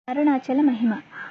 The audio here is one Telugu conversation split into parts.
అరుణాచల మహిమ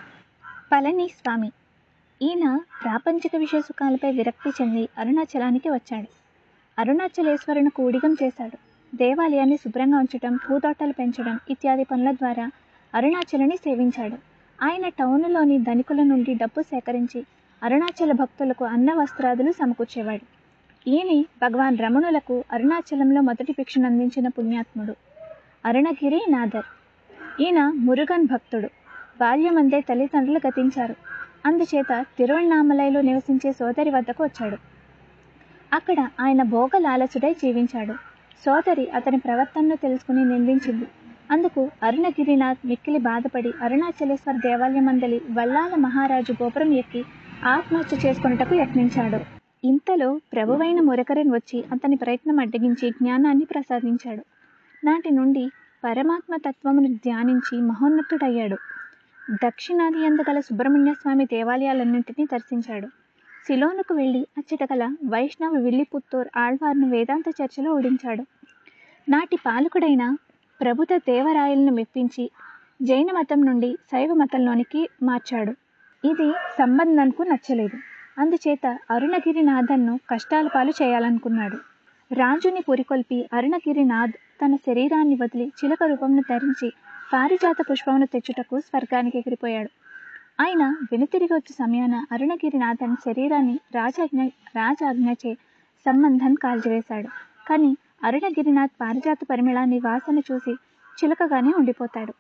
పళని స్వామి ఈయన ప్రాపంచిక విషయ సుఖాలపై విరక్తి చెంది అరుణాచలానికి వచ్చాడు అరుణాచలేశ్వరుని కూడిగం చేశాడు దేవాలయాన్ని శుభ్రంగా ఉంచడం పూతోటలు పెంచడం ఇత్యాది పనుల ద్వారా అరుణాచలని సేవించాడు ఆయన టౌన్లోని ధనికుల నుండి డబ్బు సేకరించి అరుణాచల భక్తులకు అన్న వస్త్రాదులు సమకూర్చేవాడు ఈయన భగవాన్ రమణులకు అరుణాచలంలో మొదటి భిక్షను అందించిన పుణ్యాత్ముడు అరుణగిరి నాథర్ ఈయన మురుగన్ భక్తుడు బాల్యమందే తల్లిదండ్రులు గతించారు అందుచేత తిరువణ్ణామలైలో నివసించే సోదరి వద్దకు వచ్చాడు అక్కడ ఆయన భోగ లాలసుడై జీవించాడు సోదరి అతని ప్రవర్తనను తెలుసుకుని నిందించింది అందుకు అరుణగిరినాథ్ మిక్కిలి బాధపడి అరుణాచలేశ్వర దేవాలయమందలి వల్లాల మహారాజు గోపురం ఎక్కి ఆత్మహత్య చేసుకున్నటకు యత్నించాడు ఇంతలో ప్రభువైన మురకరన్ వచ్చి అతని ప్రయత్నం అడ్డగించి జ్ఞానాన్ని ప్రసాదించాడు నాటి నుండి పరమాత్మ తత్వమును ధ్యానించి మహోన్నతుడయ్యాడు దక్షిణాది గల సుబ్రహ్మణ్య స్వామి దేవాలయాలన్నింటినీ దర్శించాడు సిలోనుకు వెళ్ళి అచ్చట గల వైష్ణవ విల్లిపుత్తూర్ ఆళ్వార్ను వేదాంత చర్చలో ఓడించాడు నాటి పాలకుడైన ప్రభుత దేవరాయలను మెప్పించి జైన మతం నుండి శైవ మతంలోనికి మార్చాడు ఇది సంబంధంకు నచ్చలేదు అందుచేత అరుణగిరినాథన్ను కష్టాల పాలు చేయాలనుకున్నాడు రాజుని పురికొల్పి అరుణగిరినాథ్ తన శరీరాన్ని వదిలి చిలక రూపంను ధరించి పారిజాత పుష్పమును తెచ్చుటకు స్వర్గానికి ఎగిరిపోయాడు ఆయన వెనుతిరిగి వచ్చే సమయాన అరుణగిరినాథన్ శరీరాన్ని రాజాజ్ఞ రాజాజ్ఞచే సంబంధం కాల్చివేశాడు కానీ అరుణగిరినాథ్ పారిజాత పరిమళాన్ని వాసన చూసి చిలకగానే ఉండిపోతాడు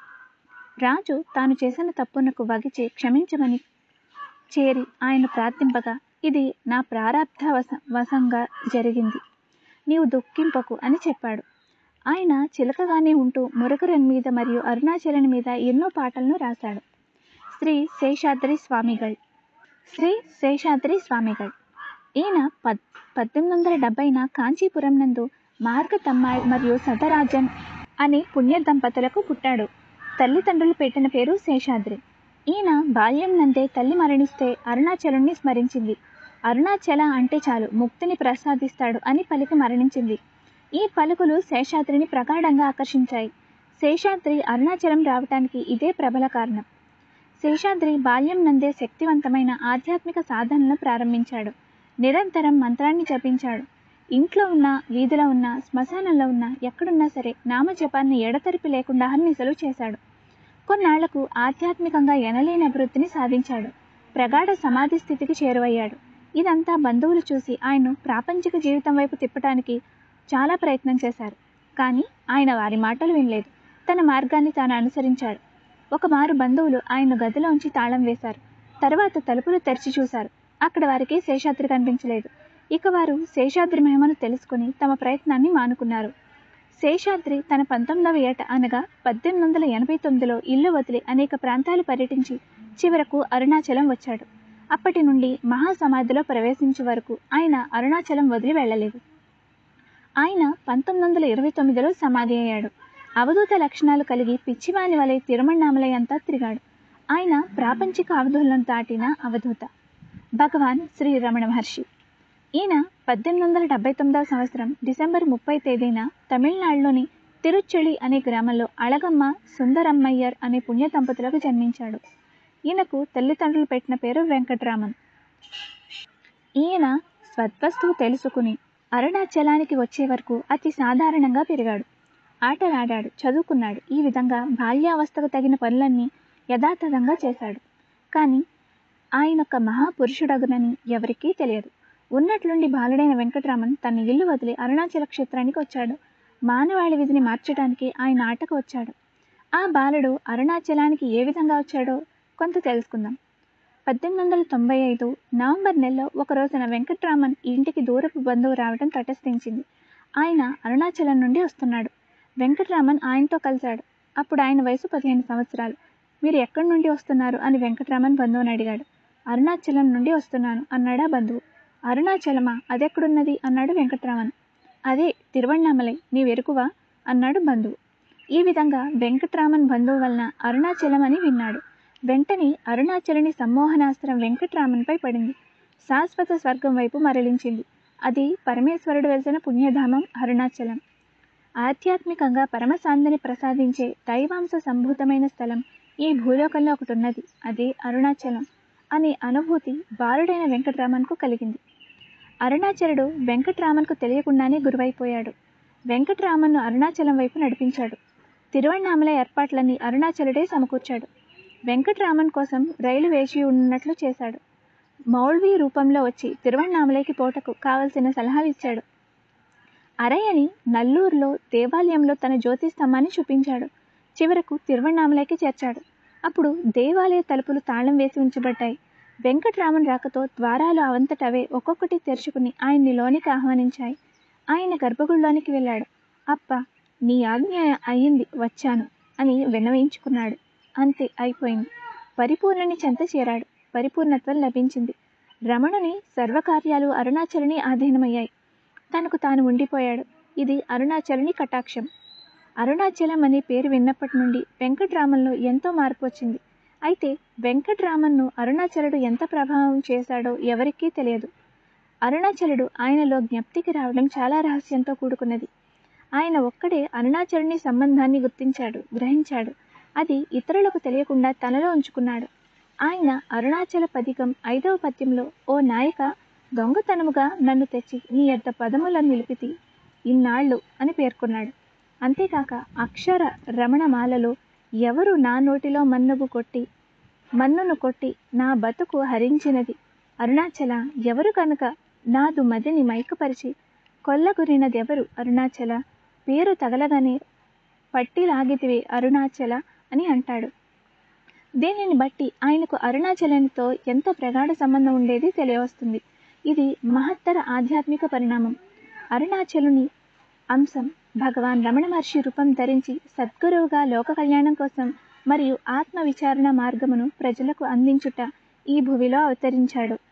రాజు తాను చేసిన తప్పునకు వగిచి క్షమించమని చేరి ఆయన ప్రార్థింపగా ఇది నా ప్రారంధ వశ వశంగా జరిగింది నీవు దుఃఖింపకు అని చెప్పాడు ఆయన చిలకగానే ఉంటూ మురగరన్ మీద మరియు అరుణాచలని మీద ఎన్నో పాటలను రాశాడు శ్రీ శేషాద్రి స్వామిగల్ శ్రీ శేషాద్రి స్వామిగల్ ఈయన పద్ పద్దెనిమిది వందల డెబ్బైన కాంచీపురం నందు మార్గతమ్మాయ్ మరియు సతరాజన్ అనే పుణ్య దంపతులకు పుట్టాడు తల్లిదండ్రులు పెట్టిన పేరు శేషాద్రి ఈయన బాల్యం నందే తల్లి మరణిస్తే అరుణాచలుణ్ణి స్మరించింది అరుణాచల అంటే చాలు ముక్తిని ప్రసాదిస్తాడు అని పలికి మరణించింది ఈ పలుకులు శేషాద్రిని ప్రగాఢంగా ఆకర్షించాయి శేషాద్రి అరుణాచలం రావటానికి ఇదే ప్రబల కారణం శేషాద్రి బాల్యం నందే శక్తివంతమైన ఆధ్యాత్మిక సాధనలను ప్రారంభించాడు నిరంతరం మంత్రాన్ని జపించాడు ఇంట్లో ఉన్న వీధిలో ఉన్న శ్మశానంలో ఉన్న ఎక్కడున్నా సరే నామజపాన్ని ఎడతెరిపి లేకుండా హన్నిసలు చేశాడు కొన్నాళ్లకు ఆధ్యాత్మికంగా ఎనలేని అభివృద్ధిని సాధించాడు ప్రగాఢ సమాధి స్థితికి చేరువయ్యాడు ఇదంతా బంధువులు చూసి ఆయన్ను ప్రాపంచిక జీవితం వైపు తిప్పటానికి చాలా ప్రయత్నం చేశారు కానీ ఆయన వారి మాటలు వినలేదు తన మార్గాన్ని తాను అనుసరించాడు ఒక మారు బంధువులు ఆయన గదిలోంచి తాళం వేశారు తర్వాత తలుపులు తెరిచి చూశారు అక్కడ వారికి శేషాద్రి కనిపించలేదు ఇక వారు శేషాద్రి మహిమను తెలుసుకుని తమ ప్రయత్నాన్ని మానుకున్నారు శేషాద్రి తన పంతొమ్మిదవ ఏట అనగా పద్దెనిమిది వందల ఎనభై తొమ్మిదిలో ఇల్లు వదిలి అనేక ప్రాంతాలు పర్యటించి చివరకు అరుణాచలం వచ్చాడు అప్పటి నుండి మహాసమాధిలో ప్రవేశించే వరకు ఆయన అరుణాచలం వదిలి వెళ్ళలేదు ఆయన పంతొమ్మిది వందల ఇరవై తొమ్మిదిలో సమాధి అయ్యాడు అవధూత లక్షణాలు కలిగి పిచ్చివాని వలె తిరుమణామలై అంతా తిరిగాడు ఆయన ప్రాపంచిక అవధులను దాటిన అవధూత భగవాన్ శ్రీ రమణ మహర్షి ఈయన పద్దెనిమిది వందల డెబ్బై తొమ్మిదవ సంవత్సరం డిసెంబర్ ముప్పై తేదీన తమిళనాడులోని తిరుచెళి అనే గ్రామంలో అళగమ్మ సుందరమ్మయ్యర్ అనే పుణ్య దంపతులకు జన్మించాడు ఈయనకు తల్లిదండ్రులు పెట్టిన పేరు వెంకటరామన్ ఈయన స్వద్వస్తువు తెలుసుకుని అరుణాచలానికి వచ్చే వరకు అతి సాధారణంగా పెరిగాడు ఆటలాడాడు చదువుకున్నాడు ఈ విధంగా బాల్యావస్థకు తగిన పనులన్నీ యథాతథంగా చేశాడు కానీ ఆయన ఒక మహాపురుషుడగునని ఎవరికీ తెలియదు ఉన్నట్లుండి బాలుడైన వెంకటరామన్ తన ఇల్లు వదిలి అరుణాచల క్షేత్రానికి వచ్చాడు మానవాళి విధిని మార్చడానికి ఆయన ఆటకు వచ్చాడు ఆ బాలుడు అరుణాచలానికి ఏ విధంగా వచ్చాడో కొంత తెలుసుకుందాం పద్దెనిమిది వందల తొంభై ఐదు నవంబర్ నెలలో ఒక రోజున వెంకట్రామన్ ఇంటికి దూరపు బంధువు రావడం తటస్థించింది ఆయన అరుణాచలం నుండి వస్తున్నాడు వెంకట్రామన్ ఆయనతో కలిశాడు అప్పుడు ఆయన వయసు పదిహేను సంవత్సరాలు మీరు ఎక్కడి నుండి వస్తున్నారు అని వెంకట్రామన్ బంధువుని అడిగాడు అరుణాచలం నుండి వస్తున్నాను అన్నాడా బంధువు అరుణాచలమా అదెక్కడున్నది అన్నాడు వెంకట్రామన్ అదే తిరువణ్ణామలై నీవెరుకువా అన్నాడు బంధువు ఈ విధంగా వెంకట్రామన్ బంధువు వలన అరుణాచలం అని విన్నాడు వెంటనే అరుణాచలని సమ్మోహనాస్త్రం వెంకట్రామన్పై పడింది శాశ్వత స్వర్గం వైపు మరలించింది అది పరమేశ్వరుడు వెలిసిన పుణ్యధామం అరుణాచలం ఆధ్యాత్మికంగా పరమశాంతిని ప్రసాదించే దైవాంశ సంభూతమైన స్థలం ఈ భూలోకంలో ఒకటి ఉన్నది అదే అరుణాచలం అనే అనుభూతి బాలుడైన వెంకటరామన్కు కలిగింది అరుణాచలుడు వెంకటరామన్కు తెలియకుండానే గురువైపోయాడు వెంకటరామన్ను అరుణాచలం వైపు నడిపించాడు తిరువణ్ణామల ఏర్పాట్లన్నీ అరుణాచలుడే సమకూర్చాడు వెంకటరామన్ కోసం రైలు వేచి ఉన్నట్లు చేశాడు మౌల్వీ రూపంలో వచ్చి తిరువణ్ణామలైకి పోటకు కావలసిన సలహాలు ఇచ్చాడు అరయ్యని నల్లూరులో దేవాలయంలో తన జ్యోతి స్తంభాన్ని చూపించాడు చివరకు తిరువణ్ణామలైకి చేర్చాడు అప్పుడు దేవాలయ తలుపులు తాళం వేసి ఉంచబడ్డాయి వెంకటరామన్ రాకతో ద్వారాలు అవంతటవే ఒక్కొక్కటి తెరుచుకుని ఆయన్ని లోనికి ఆహ్వానించాయి ఆయన గర్భగుడిలోనికి వెళ్ళాడు అప్ప నీ ఆజ్ఞ అయ్యింది వచ్చాను అని విన్నవించుకున్నాడు అంతే అయిపోయింది పరిపూర్ణని చెంత చేరాడు పరిపూర్ణత్వం లభించింది రమణుని సర్వకార్యాలు అరుణాచలుని ఆధీనమయ్యాయి తనకు తాను ఉండిపోయాడు ఇది అరుణాచలుని కటాక్షం అరుణాచలం అనే పేరు విన్నప్పటి నుండి వెంకటరామన్లో ఎంతో మార్పు వచ్చింది అయితే వెంకటరామన్ను అరుణాచలుడు ఎంత ప్రభావం చేశాడో ఎవరికీ తెలియదు అరుణాచలుడు ఆయనలో జ్ఞప్తికి రావడం చాలా రహస్యంతో కూడుకున్నది ఆయన ఒక్కడే అరుణాచలుని సంబంధాన్ని గుర్తించాడు గ్రహించాడు అది ఇతరులకు తెలియకుండా తనలో ఉంచుకున్నాడు ఆయన అరుణాచల పదికం ఐదవ పద్యంలో ఓ నాయక దొంగతనముగా నన్ను తెచ్చి నీ యొద్ద పదములను నిలిపితి ఇన్నాళ్ళు అని పేర్కొన్నాడు అంతేకాక అక్షర రమణమాలలో ఎవరు నా నోటిలో మన్నుగు కొట్టి మన్నును కొట్టి నా బతుకు హరించినది అరుణాచల ఎవరు కనుక నాదు మదిని మైకపరిచి కొల్లగురినదెవరు అరుణాచల పేరు తగలగానే పట్టిలాగితివి అరుణాచల అని అంటాడు దీనిని బట్టి ఆయనకు అరుణాచలనితో ఎంత ప్రగాఢ సంబంధం ఉండేది తెలియవస్తుంది ఇది మహత్తర ఆధ్యాత్మిక పరిణామం అరుణాచలుని అంశం భగవాన్ రమణ మహర్షి రూపం ధరించి సద్గురువుగా లోక కళ్యాణం కోసం మరియు ఆత్మ విచారణ మార్గమును ప్రజలకు అందించుట ఈ భువిలో అవతరించాడు